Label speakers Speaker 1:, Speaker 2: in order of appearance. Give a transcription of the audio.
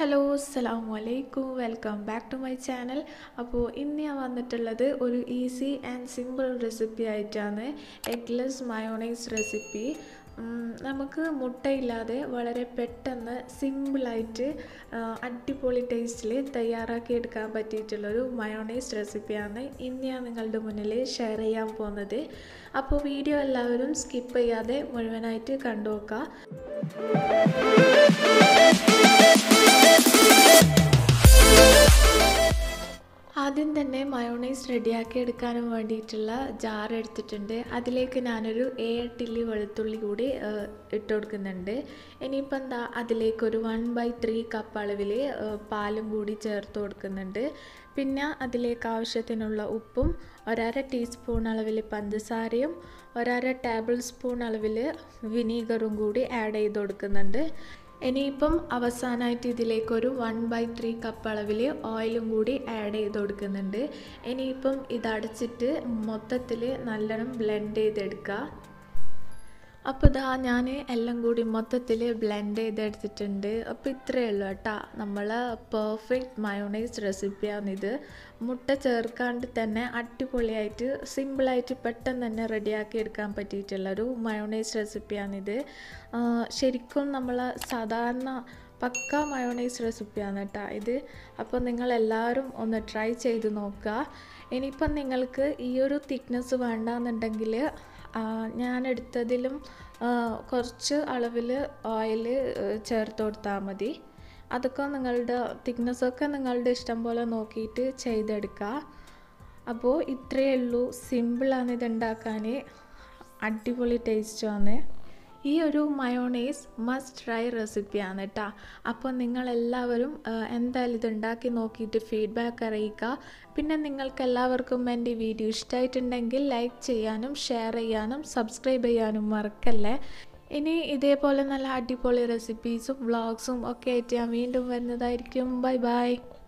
Speaker 1: hello അസ്സാം വലൈക്കും welcome back to my channel അപ്പോൾ ഇന്ന് ഞാൻ വന്നിട്ടുള്ളത് ഒരു ഈസി ആൻഡ് സിമ്പിൾ റെസിപ്പി ആയിട്ടാണ് എഗ്ലെസ് മയോണൈസ് റെസിപ്പി നമുക്ക് മുട്ടയില്ലാതെ വളരെ പെട്ടെന്ന് സിമ്പിളായിട്ട് അടിപൊളി ടേസ്റ്റിൽ തയ്യാറാക്കി എടുക്കാൻ പറ്റിയിട്ടുള്ളൊരു മയോണൈസ് റെസിപ്പിയാണ് ഇന്ന് ഞാൻ നിങ്ങളുടെ മുന്നിൽ ഷെയർ ചെയ്യാൻ പോകുന്നത് അപ്പോൾ വീഡിയോ എല്ലാവരും സ്കിപ്പ് ചെയ്യാതെ മുഴുവനായിട്ട് കണ്ടു നോക്കുക ആദ്യം തന്നെ മയോണൈസ് റെഡിയാക്കി എടുക്കാനും വേണ്ടിയിട്ടുള്ള ജാർ എടുത്തിട്ടുണ്ട് അതിലേക്ക് ഞാനൊരു ഏട്ടില്ലി വെളുത്തുള്ളി കൂടി ഇട്ട് കൊടുക്കുന്നുണ്ട് ഇനിയിപ്പോൾ എന്താ അതിലേക്കൊരു വൺ ബൈ ത്രീ കപ്പ് അളവിൽ പാലും കൂടി ചേർത്ത് കൊടുക്കുന്നുണ്ട് പിന്നെ അതിലേക്ക് ആവശ്യത്തിനുള്ള ഉപ്പും ഒരര ടീസ്പൂൺ അളവിൽ പഞ്ചസാരയും ഒരര ടേബിൾ സ്പൂൺ അളവിൽ വിനീഗറും കൂടി ആഡ് ചെയ്ത് കൊടുക്കുന്നുണ്ട് ഇനിയിപ്പം അവസാനമായിട്ട് ഇതിലേക്കൊരു വൺ ബൈ ത്രീ കപ്പ് അളവിൽ ഓയിലും കൂടി ആഡ് ചെയ്ത് കൊടുക്കുന്നുണ്ട് ഇനിയിപ്പം ഇതടച്ചിട്ട് മൊത്തത്തിൽ നല്ലോണം ബ്ലെൻഡ് ചെയ്തെടുക്കുക അപ്പോൾ ഇതാ ഞാൻ എല്ലാം കൂടി മൊത്തത്തിൽ ബ്ലെൻഡ് ചെയ്തെടുത്തിട്ടുണ്ട് അപ്പോൾ ഇത്രയേ ഉള്ളൂ കേട്ടോ നമ്മൾ പെർഫെക്റ്റ് മയോണൈസ് റെസിപ്പിയാണിത് മുട്ട ചേർക്കാണ്ട് തന്നെ അടിപൊളിയായിട്ട് സിമ്പിളായിട്ട് പെട്ടെന്ന് തന്നെ റെഡിയാക്കി എടുക്കാൻ പറ്റിയിട്ടുള്ളൊരു മയോണൈസ് റെസിപ്പിയാണിത് ശരിക്കും നമ്മൾ സാധാരണ പക്ക മയോണൈസ് റെസിപ്പിയാണ് കേട്ടോ ഇത് അപ്പോൾ നിങ്ങളെല്ലാവരും ഒന്ന് ട്രൈ ചെയ്ത് നോക്കുക ഇനിയിപ്പം നിങ്ങൾക്ക് ഈ ഒരു തിക്നെസ് വേണ്ടാന്നുണ്ടെങ്കിൽ ഞാൻ എടുത്തതിലും കുറച്ച് അളവിൽ ഓയിൽ ചേർത്ത് കൊടുത്താൽ മതി അതൊക്കെ നിങ്ങളുടെ തിക്നെസ്സൊക്കെ നിങ്ങളുടെ ഇഷ്ടം പോലെ നോക്കിയിട്ട് ചെയ്തെടുക്കുക അപ്പോൾ ഇത്രയേ ഉള്ളൂ സിമ്പിളാണ് ഇത് ഉണ്ടാക്കാൻ അടിപൊളി ടേസ്റ്റുമാണ് ഈ ഒരു മയോണൈസ് മസ്റ്റ് ട്രൈ റെസിപ്പിയാണ് കേട്ടോ അപ്പോൾ നിങ്ങളെല്ലാവരും എന്തായാലും ഇത് ഉണ്ടാക്കി നോക്കിയിട്ട് ഫീഡ്ബാക്ക് അറിയിക്കുക പിന്നെ നിങ്ങൾക്ക് എല്ലാവർക്കും എൻ്റെ വീഡിയോ ഇഷ്ടമായിട്ടുണ്ടെങ്കിൽ ലൈക്ക് ചെയ്യാനും ഷെയർ ചെയ്യാനും സബ്സ്ക്രൈബ് ചെയ്യാനും മറക്കല്ലേ ഇനി ഇതേപോലെ നല്ല അടിപൊളി റെസിപ്പീസും വ്ളോഗ്സും ഒക്കെ ആയിട്ട് ഞാൻ വീണ്ടും വരുന്നതായിരിക്കും ബൈ ബൈ